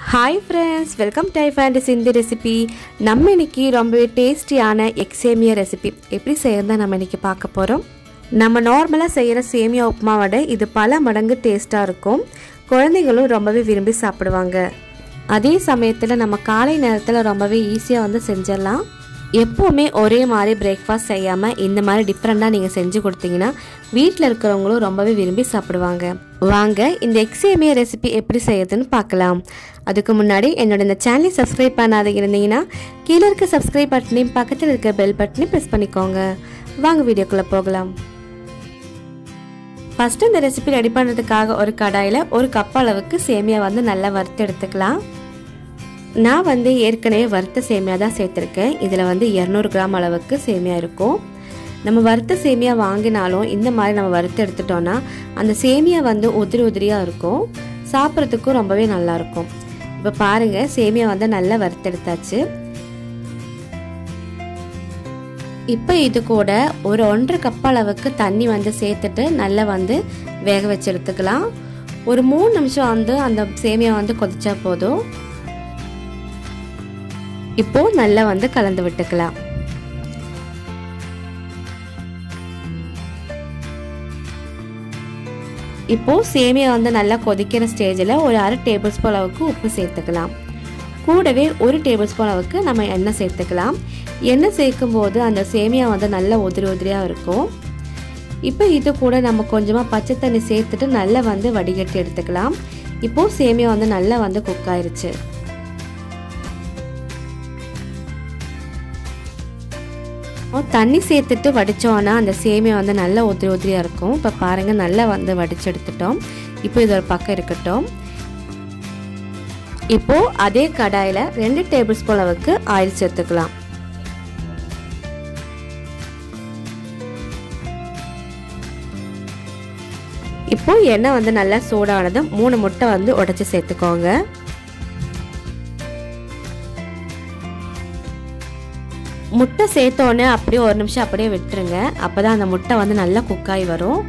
hi friends welcome to ஃபேண்டஸ் இந்த recipe நம்ம இன்னைக்கு ரொம்பவே டேஸ்டியான எக் சேமியா ரெசிபி எப்படி செய்யறதா நம்ம இன்னைக்கு பார்க்க போகிறோம் நம்ம நார்மலாக செய்கிற சேமியா உப்புமாவோட இது பல மடங்கு டேஸ்ட்டாக இருக்கும் குழந்தைங்களும் ரொம்பவே விரும்பி சாப்பிடுவாங்க அதே சமயத்தில் நம்ம காலை நேரத்தில் ரொம்பவே ஈஸியாக வந்து செஞ்சிடலாம் எப்போவுமே ஒரே மாதிரி பிரேக்ஃபாஸ்ட் செய்யாமல் இந்த மாதிரி டிஃப்ரெண்ட்டாக நீங்கள் செஞ்சு கொடுத்தீங்கன்னா வீட்டில் இருக்கிறவங்களும் ரொம்பவே விரும்பி சாப்பிடுவாங்க வாங்க இந்த எக்ஸேமியா ரெசிபி எப்படி செய்யறதுன்னு பார்க்கலாம் அதுக்கு முன்னாடி என்னோட இந்த சேனலை சப்ஸ்கிரைப் பண்ணாத இருந்தீங்கன்னா கீழே இருக்க சப்ஸ்கிரைப் பட்டனையும் பக்கத்தில் இருக்க பெல் பட்டனையும் ப்ரெஸ் பண்ணிக்கோங்க வாங்க வீடியோக்குள்ளே போகலாம் ஃபஸ்ட்டு இந்த ரெசிபி ரெடி பண்ணுறதுக்காக ஒரு கடாயில் ஒரு கப் அளவுக்கு சேமியா வந்து நல்லா வறுத்து எடுத்துக்கலாம் நான் வந்து ஏற்கனவே வறுத்த சேமியா தான் சேர்த்துருக்கேன் இதில் வந்து இரநூறு கிராம் அளவுக்கு சேமியா இருக்கும் நம்ம வறுத்த சேமியா வாங்கினாலும் இந்த மாதிரி நம்ம வறுத்து எடுத்துட்டோன்னா அந்த சேமியா வந்து உதிரி உதிரியாக இருக்கும் சாப்பிட்றதுக்கும் ரொம்பவே நல்லாயிருக்கும் இப்போ பாருங்கள் சேமியா வந்து நல்லா வறுத்தெடுத்தாச்சு இப்போ இது கூட ஒரு ஒன்றரை கப் அளவுக்கு தண்ணி வந்து சேர்த்துட்டு நல்லா வந்து வேக வச்சு எடுத்துக்கலாம் ஒரு மூணு நிமிஷம் வந்து அந்த சேமியா வந்து கொதிச்சா போதும் இப்போ நல்லா வந்து கலந்து விட்டுக்கலாம் இப்போ சேமியா வந்து நல்லா கொதிக்கிற ஸ்டேஜில் ஒரு அரை டேபிள் ஸ்பூன் அளவுக்கு உப்பு சேர்த்துக்கலாம் கூடவே ஒரு டேபிள் ஸ்பூன் அளவுக்கு நம்ம எண்ணெய் சேர்த்துக்கலாம் எண்ணெய் சேர்க்கும் போது அந்த சேமியா வந்து நல்லா உதிரி உதிரியாக இருக்கும் இப்போ இது கூட நம்ம கொஞ்சமாக பச்சை தண்ணி சேர்த்துட்டு நல்லா வந்து வடிகட்டி எடுத்துக்கலாம் இப்போது சேமியா வந்து நல்லா வந்து குக் ஆயிருச்சு தண்ணி சேர்த்துட்டு வடித்தோன்னா அந்த சேமியா வந்து நல்லா உதிரி உதிரியாக இருக்கும் இப்போ பாருங்கள் நல்லா வந்து வடித்து எடுத்துட்டோம் இப்போ இது ஒரு பக்கம் இருக்கட்டும் இப்போது அதே கடாயில் ரெண்டு டேபிள் ஸ்பூன் அளவுக்கு ஆயில் சேர்த்துக்கலாம் இப்போ எண்ணெய் வந்து நல்லா சூடானதும் மூணு முட்டை வந்து உடச்சி சேர்த்துக்கோங்க முட்டை சேர்த்தோன்னே அப்படியே ஒரு நிமிஷம் அப்படியே விட்டுருங்க அப்போ தான் அந்த முட்டை வந்து நல்லா குக்காகி வரும்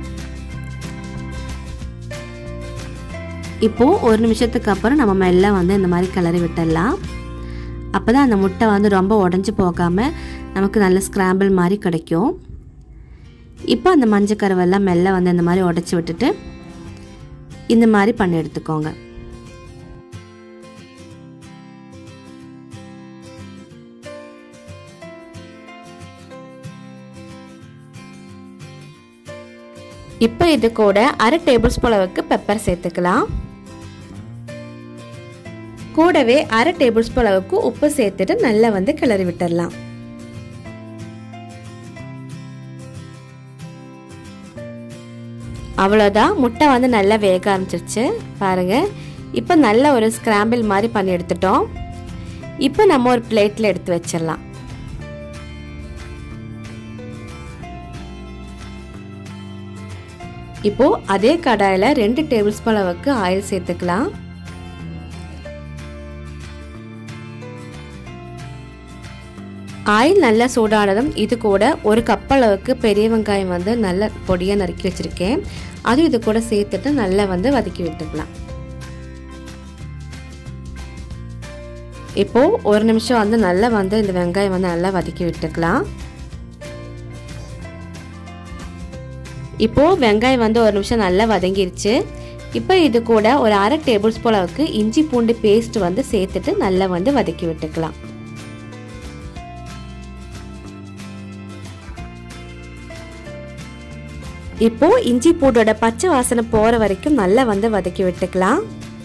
இப்போது ஒரு நிமிஷத்துக்கு அப்புறம் நம்ம மெல்ல வந்து இந்த மாதிரி கிளறி விட்டுடலாம் அப்போ தான் அந்த முட்டை வந்து ரொம்ப உடஞ்சி போகாமல் நமக்கு நல்ல ஸ்க்ராம்பிள் மாதிரி கிடைக்கும் இப்போ அந்த மஞ்சள் கருவெல்லாம் மெல்ல வந்து இந்த மாதிரி உடச்சி விட்டுட்டு இந்த மாதிரி பண்ணி எடுத்துக்கோங்க இப்போ இது கூட அரை டேபிள் ஸ்பூன் அளவுக்கு பெப்பர் சேர்த்துக்கலாம் கூடவே அரை டேபிள் ஸ்பூன் அளவுக்கு உப்பு சேர்த்துட்டு நல்லா வந்து கிளறி விட்டுடலாம் அவ்வளோதான் முட்டை வந்து நல்லா வேக ஆரம்பிச்சிருச்சு பாருங்க இப்போ நல்ல ஒரு ஸ்கிராம்பிள் மாதிரி பண்ணி எடுத்துட்டோம் இப்போ நம்ம ஒரு பிளேட்டில் எடுத்து வச்சிடலாம் இப்போ அதே கடாயில் ரெண்டு டேபிள் ஸ்பூன் அளவுக்கு ஆயில் சேர்த்துக்கலாம் ஆயில் நல்லா சூடானதும் இது கூட ஒரு கப் அளவுக்கு பெரிய வெங்காயம் வந்து நல்ல பொடியாக நறுக்கி வச்சுருக்கேன் அதுவும் இது கூட சேர்த்துட்டு நல்லா வந்து வதக்கி விட்டுக்கலாம் இப்போது ஒரு நிமிஷம் வந்து நல்லா வந்து இந்த வெங்காயம் வந்து நல்லா வதக்கி விட்டுக்கலாம் இப்போது வெங்காயம் வந்து ஒரு நிமிஷம் நல்லா வதங்கிருச்சு இப்போ இது கூட ஒரு அரை டேபிள் ஸ்பூன் அளவுக்கு இஞ்சி பூண்டு பேஸ்ட் வந்து சேர்த்துட்டு நல்லா வந்து வதக்கி விட்டுக்கலாம் இப்போ இஞ்சி பூண்டோட பச்சை வாசனை போகிற வரைக்கும் நல்லா வந்து வதக்கி விட்டுக்கலாம்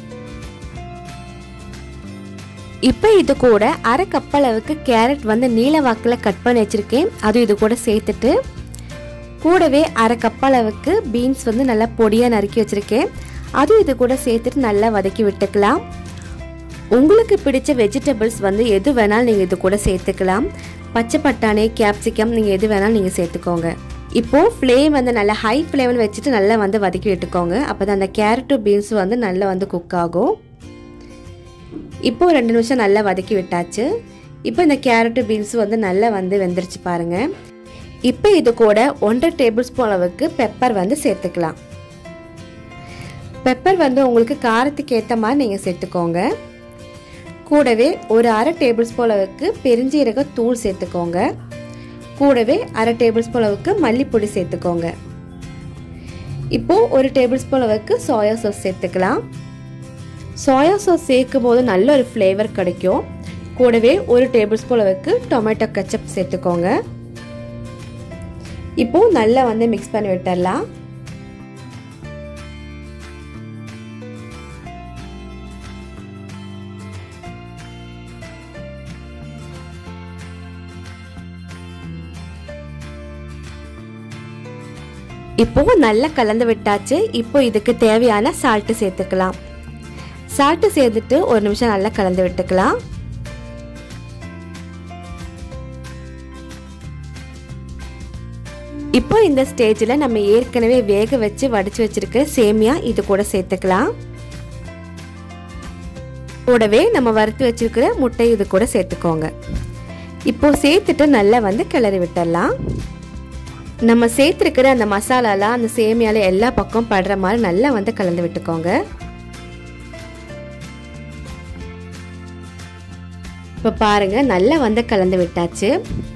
இப்போ இது கூட அரை கப் அளவுக்கு கேரட் வந்து நீல வாக்கில் கட் பண்ணி வச்சுருக்கேன் அதுவும் இது கூட சேர்த்துட்டு கூடவே அரை கப் அளவுக்கு பீன்ஸ் வந்து நல்லா பொடியாக நறுக்கி வச்சுருக்கேன் அதுவும் இது கூட சேர்த்துட்டு நல்லா வதக்கி விட்டுக்கலாம் உங்களுக்கு பிடிச்ச வெஜிடபிள்ஸ் வந்து எது வேணாலும் நீங்கள் இது கூட சேர்த்துக்கலாம் பச்சை பட்டாணி கேப்சிகம் நீங்கள் எது வேணாலும் நீங்கள் சேர்த்துக்கோங்க இப்போது ஃப்ளேம் வந்து நல்லா ஹை ஃப்ளேமில் வச்சுட்டு நல்லா வந்து வதக்கி விட்டுக்கோங்க அப்போ தான் அந்த கேரட்டும் பீன்ஸும் வந்து நல்லா வந்து குக் ஆகும் இப்போது ரெண்டு நிமிஷம் நல்லா வதக்கி விட்டாச்சு இப்போ இந்த கேரட்டு பீன்ஸும் வந்து நல்லா வந்து வெந்துருச்சு பாருங்கள் இப்போ இது கூட ஒன்றரை டேபிள் ஸ்பூன் அளவுக்கு பெப்பர் வந்து சேர்த்துக்கலாம் பெப்பர் வந்து உங்களுக்கு காரத்துக்கு ஏற்ற மாதிரி நீங்கள் சேர்த்துக்கோங்க கூடவே ஒரு அரை டேபிள் ஸ்பூன் அளவுக்கு பெருஞ்சீரக தூள் சேர்த்துக்கோங்க கூடவே அரை டேபிள் ஸ்பூன் அளவுக்கு மல்லிப்பொடி சேர்த்துக்கோங்க இப்போ ஒரு டேபிள் ஸ்பூன் அளவுக்கு சோயா சாஸ் சேர்த்துக்கலாம் சோயா சாஸ் சேர்க்கும் போது நல்ல ஒரு ஃப்ளேவர் கிடைக்கும் கூடவே ஒரு டேபிள் ஸ்பூன் அளவுக்கு டொமேட்டோ கச்சப் சேர்த்துக்கோங்க இப்போ நல்லா வந்து மிக்ஸ் பண்ணி விட்டுடலாம் இப்போ நல்லா கலந்து விட்டாச்சு இப்போ இதுக்கு தேவையான சால்ட்டு சேர்த்துக்கலாம் சால்ட்டு சேர்த்துட்டு ஒரு நிமிஷம் நல்லா கலந்து விட்டுக்கலாம் இப்போ இந்த ஸ்டேஜில் நம்ம ஏற்கனவே வேக வச்சு வடிச்சு வச்சிருக்க சேமியா இது கூட சேர்த்துக்கலாம் கூடவே நம்ம வறுத்து வச்சிருக்கிற முட்டை இது கூட சேர்த்துக்கோங்க இப்போ சேர்த்துட்டு நல்லா வந்து கிளறி விட்டுடலாம் நம்ம சேர்த்துருக்கிற அந்த மசாலாலாம் அந்த சேமியால எல்லா பக்கம் படுற மாதிரி நல்லா வந்து கலந்து விட்டுக்கோங்க இப்போ பாருங்க நல்லா வந்து கலந்து விட்டாச்சு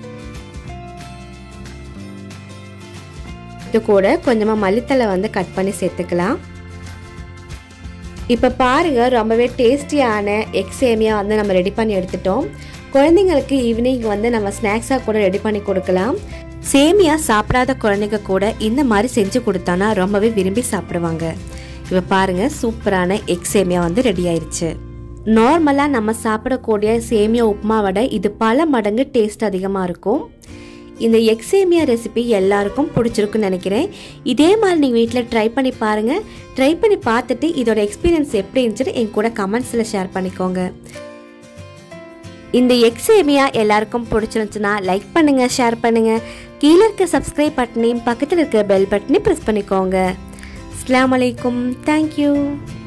இது கூட கொஞ்சமாக மல்லித்தலை வந்து கட் பண்ணி சேர்த்துக்கலாம் இப்போ பாருங்க ரொம்பவே டேஸ்டியான எக் சேமியா வந்து நம்ம ரெடி பண்ணி எடுத்துட்டோம் குழந்தைங்களுக்கு ஈவினிங் வந்து நம்ம ஸ்நாக்ஸாக கூட ரெடி பண்ணி கொடுக்கலாம் சேமியா சாப்பிடாத குழந்தைங்க கூட இந்த மாதிரி செஞ்சு கொடுத்தோன்னா ரொம்பவே விரும்பி சாப்பிடுவாங்க இப்போ பாருங்க சூப்பரான எக் சேமியா வந்து ரெடி ஆயிருச்சு நார்மலாக நம்ம சாப்பிடக்கூடிய சேமியா உப்புமா விட இது பல மடங்கு டேஸ்ட் அதிகமாக இருக்கும் இந்த எக் சேமியா ரெசிபி எல்லாருக்கும் பிடிச்சிருக்குன்னு நினைக்கிறேன் இதே மாதிரி நீங்கள் வீட்டில் ட்ரை பண்ணி பாருங்கள் ட்ரை பண்ணி பார்த்துட்டு இதோட எக்ஸ்பீரியன்ஸ் எப்படி இருந்துச்சுன்னு என் கூட கமெண்ட்ஸில் ஷேர் பண்ணிக்கோங்க இந்த எக் சேமியா எல்லாருக்கும் பிடிச்சிருந்துச்சுன்னா லைக் பண்ணுங்க ஷேர் பண்ணுங்க கீழே இருக்க சப்ஸ்கிரைப் பட்டனையும் பக்கத்தில் இருக்க பெல் பட்டனையும் ப்ரெஸ் பண்ணிக்கோங்க அஸ்லாம் வலைக்கும் தேங்க்யூ